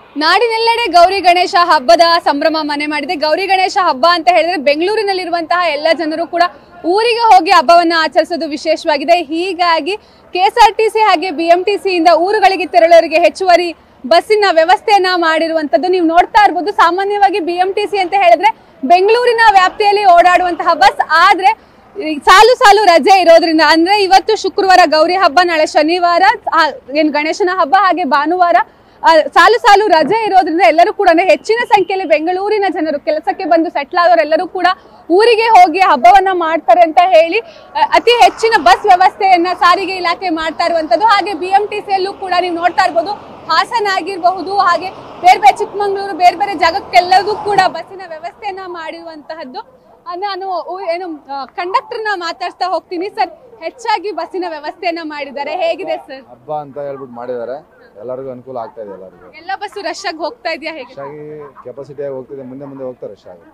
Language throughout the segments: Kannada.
ನಾಡಿನೆಲ್ಲೆಡೆ ಗೌರಿ ಗಣೇಶ ಹಬ್ಬದ ಸಂಭ್ರಮ ಮನೆ ಮಾಡಿದೆ ಗೌರಿ ಗಣೇಶ ಹಬ್ಬ ಅಂತ ಹೇಳಿದ್ರೆ ಬೆಂಗಳೂರಿನಲ್ಲಿರುವಂತಹ ಎಲ್ಲ ಜನರು ಕೂಡ ಊರಿಗೆ ಹೋಗಿ ಹಬ್ಬವನ್ನ ಆಚರಿಸೋದು ವಿಶೇಷವಾಗಿದೆ ಹೀಗಾಗಿ ಕೆಎಸ್ಆರ್ಟಿಸಿ ಹಾಗೆ ಬಿಎಂಟಿಸಿ ಇಂದ ಊರುಗಳಿಗೆ ತೆರಳೋರಿಗೆ ಹೆಚ್ಚುವರಿ ಬಸ್ಸಿನ ವ್ಯವಸ್ಥೆಯನ್ನ ಮಾಡಿರುವಂತದ್ದು ನೀವು ನೋಡ್ತಾ ಇರ್ಬೋದು ಸಾಮಾನ್ಯವಾಗಿ ಬಿಎಂಟಿಸಿ ಅಂತ ಹೇಳಿದ್ರೆ ಬೆಂಗಳೂರಿನ ವ್ಯಾಪ್ತಿಯಲ್ಲಿ ಓಡಾಡುವಂತಹ ಬಸ್ ಆದ್ರೆ ಈ ಸಾಲು ಸಾಲು ರಜೆ ಇರೋದ್ರಿಂದ ಅಂದ್ರೆ ಇವತ್ತು ಶುಕ್ರವಾರ ಗೌರಿ ಹಬ್ಬ ನಾಳೆ ಶನಿವಾರ ಆ, ಏನ್ ಗಣೇಶನ ಹಬ್ಬ ಹಾಗೆ ಭಾನುವಾರ ಆ, ಸಾಲು ಸಾಲು ರಜೆ ಇರೋದ್ರಿಂದ ಎಲ್ಲರೂ ಕೂಡ ಅಂದ್ರೆ ಹೆಚ್ಚಿನ ಸಂಖ್ಯೆಯಲ್ಲಿ ಬೆಂಗಳೂರಿನ ಜನರು ಕೆಲಸಕ್ಕೆ ಬಂದು ಸೆಟ್ಲ್ ಆದವರೆಲ್ಲರೂ ಕೂಡ ಊರಿಗೆ ಹೋಗಿ ಹಬ್ಬವನ್ನ ಮಾಡ್ತಾರೆ ಅಂತ ಹೇಳಿ ಆ, ಅತಿ ಹೆಚ್ಚಿನ ಬಸ್ ವ್ಯವಸ್ಥೆಯನ್ನ ಸಾರಿಗೆ ಇಲಾಖೆ ಮಾಡ್ತಾ ಇರುವಂತದ್ದು ಹಾಗೆ ಬಿ ಎಂ ಟಿ ಸಿಯಲ್ಲೂ ಕೂಡ ನೀವು ನೋಡ್ತಾ ಇರ್ಬೋದು ಹಾಸನ ಆಗಿರಬಹುದು ಹಾಗೆ ಬೇರೆ ಬೇರೆ ಚಿಕ್ಕಮಂಗ್ಳೂರು ಬೇರೆ ಬೇರೆ ಜಾಗಕ್ಕೆಲ್ಲದೂ ಕೂಡ ಬಸ್ಸಿನ ವ್ಯವಸ್ಥೆಯನ್ನ ಮಾಡಿರುವಂತಹದ್ದು ಆ, ನಾನು ಊ- ಏನು ಕಂಡಕ್ಟರ್ನ ಮಾತಾಡ್ತಾ ಹೋಗ್ತೀನಿ ಸರ್ ಹೆಚ್ಚಾಗಿ ಬಸ್ಸಿನ ವ್ಯವಸ್ಥೆಯನ್ನ ಮಾಡಿದ್ದಾರೆ ಹೇಗಿದೆ ಸರ್ ಹಬ್ಬ ಅಂತ ಹೇಳ್ಬಿಟ್ಟು ಮಾಡಿದ್ದಾರೆ ಎಲ್ಲರಿಗೂ ಅನುಕೂಲ ಆಗ್ತಾ ಇದೆ ಎಲ್ಲರಿಗೂ ಎಲ್ಲ ಬಸ್ಸು ರಶ್ ಆಗಿ ಹೋಗ್ತಾ ಇದೆಯಾ ಹೇಗೆ ರಶ್ ಆಗಿ ಕೆಪಾಸಿಟಿ ಆಗಿ ಹೋಗ್ತಿದೆ ಮುಂದೆ ಮುಂದೆ ಹೋಗ್ತಾರೆ ರಶ್ ಆಗಿ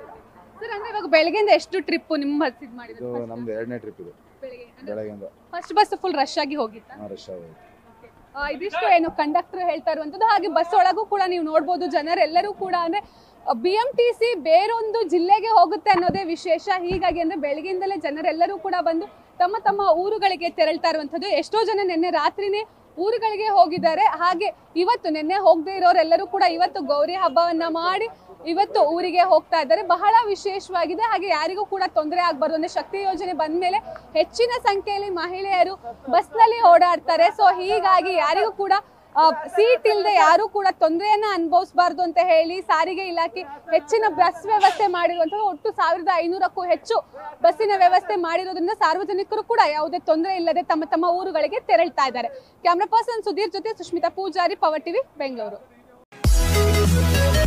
ಸರ್ ಅಂದ್ರೆ ಇವಾಗ ಬೆಳಗ್ಗೆಯಿಂದ ಎಷ್ಟು ಟ್ರಿಪ್ ನಿಮ್ಮ ಬಸ್ ಇದು ಇದು ಮಾಡಿದ್ರು ನಮ್ದು ಎರಡನೇ ಟ್ರಿಪ್ ಇದು ಬೆಳಗ್ಗೆ ಬೆಳಗ್ಗೆಯಿಂದ ಫಸ್ಟ್ ಬಸ್ ಫುಲ್ ರಶ್ ಆಗಿ ಹೋಗಿತ್ತಾ ರಶ್ ಆಗಿ ಆ, ಇದಿಷ್ಟು ಏನು ಕಂಡಕ್ಟರ್ ಹೇಳ್ತಾ ಇರುವಂತದ್ದು ಹಾಗೆ ಬಸ್ ಒಳಗೂ ಕೂಡ ನೀವು ನೋಡ್ಬೋದು ಜನರೆಲ್ಲರೂ ಕೂಡ ಅಂದ್ರೆ ಬಿ ಎಂ ಟಿ ಸಿ ಬೇರೊಂದು ಜಿಲ್ಲೆಗೆ ಹೋಗುತ್ತೆ ಅನ್ನೋದೇ ವಿಶೇಷ ಹೀಗಾಗಿ ಅಂದ್ರೆ ಬೆಳಗ್ಗೆಯಿಂದಲೇ ಜನರೆಲ್ಲರೂ ಕೂಡ ಬಂದು ತಮ್ಮ ತಮ್ಮ ಊರುಗಳಿಗೆ ತೆರಳ್ತಾ ಇರುವಂತದ್ದು ಎಷ್ಟೋ ಜನ ನಿನ್ನೆ ರಾತ್ರಿನೇ ಊರುಗಳಿಗೆ ಹೋಗಿದ್ದಾರೆ ಹಾಗೆ ಇವತ್ತು ನಿನ್ನೆ ಹೋಗದೆ ಇರೋರೆಲ್ಲರೂ ಕೂಡ ಇವತ್ತು ಗೌರಿ ಹಬ್ಬವನ್ನ ಮಾಡಿ ಇವತ್ತು ಊರಿಗೆ ಹೋಗ್ತಾ ಇದ್ದಾರೆ ಬಹಳ ವಿಶೇಷವಾಗಿದೆ ಹಾಗೆ ಯಾರಿಗೂ ಕೂಡ ತೊಂದರೆ ಆಗ್ಬಾರ್ದು ಅಂದ್ರೆ ಶಕ್ತಿ ಯೋಜನೆ ಬಂದ್ಮೇಲೆ ಹೆಚ್ಚಿನ ಸಂಖ್ಯೆಯಲ್ಲಿ ಮಹಿಳೆಯರು ಬಸ್ನಲ್ಲಿ ಓಡಾಡ್ತಾರೆ ಸೊ ಹೀಗಾಗಿ ಯಾರಿಗೂ ಕೂಡ ಸೀಟ್ ಇಲ್ಲದೆ ಯಾರು ಕೂಡ ತೊಂದರೆಯನ್ನ ಅನುಭವಿಸಬಾರ್ದು ಅಂತ ಹೇಳಿ ಸಾರಿಗೆ ಇಲಾಖೆ ಹೆಚ್ಚಿನ ಬಸ್ ವ್ಯವಸ್ಥೆ ಮಾಡಿರುವಂತಹ ಒಟ್ಟು ಸಾವಿರದ ಐನೂರಕ್ಕೂ ಹೆಚ್ಚು ಬಸ್ಸಿನ ವ್ಯವಸ್ಥೆ ಮಾಡಿರೋದ್ರಿಂದ ಸಾರ್ವಜನಿಕರು ಕೂಡ ಯಾವುದೇ ತೊಂದರೆ ಇಲ್ಲದೆ ತಮ್ಮ ತಮ್ಮ ಊರುಗಳಿಗೆ ತೆರಳ್ತಾ ಇದ್ದಾರೆ ಕ್ಯಾಮ್ರಾ ಪರ್ಸನ್ ಸುಧೀರ್ ಜೊತೆ ಸುಷ್ಮಿತಾ ಪೂಜಾರಿ ಪವರ್ ಟಿವಿ ಬೆಂಗಳೂರು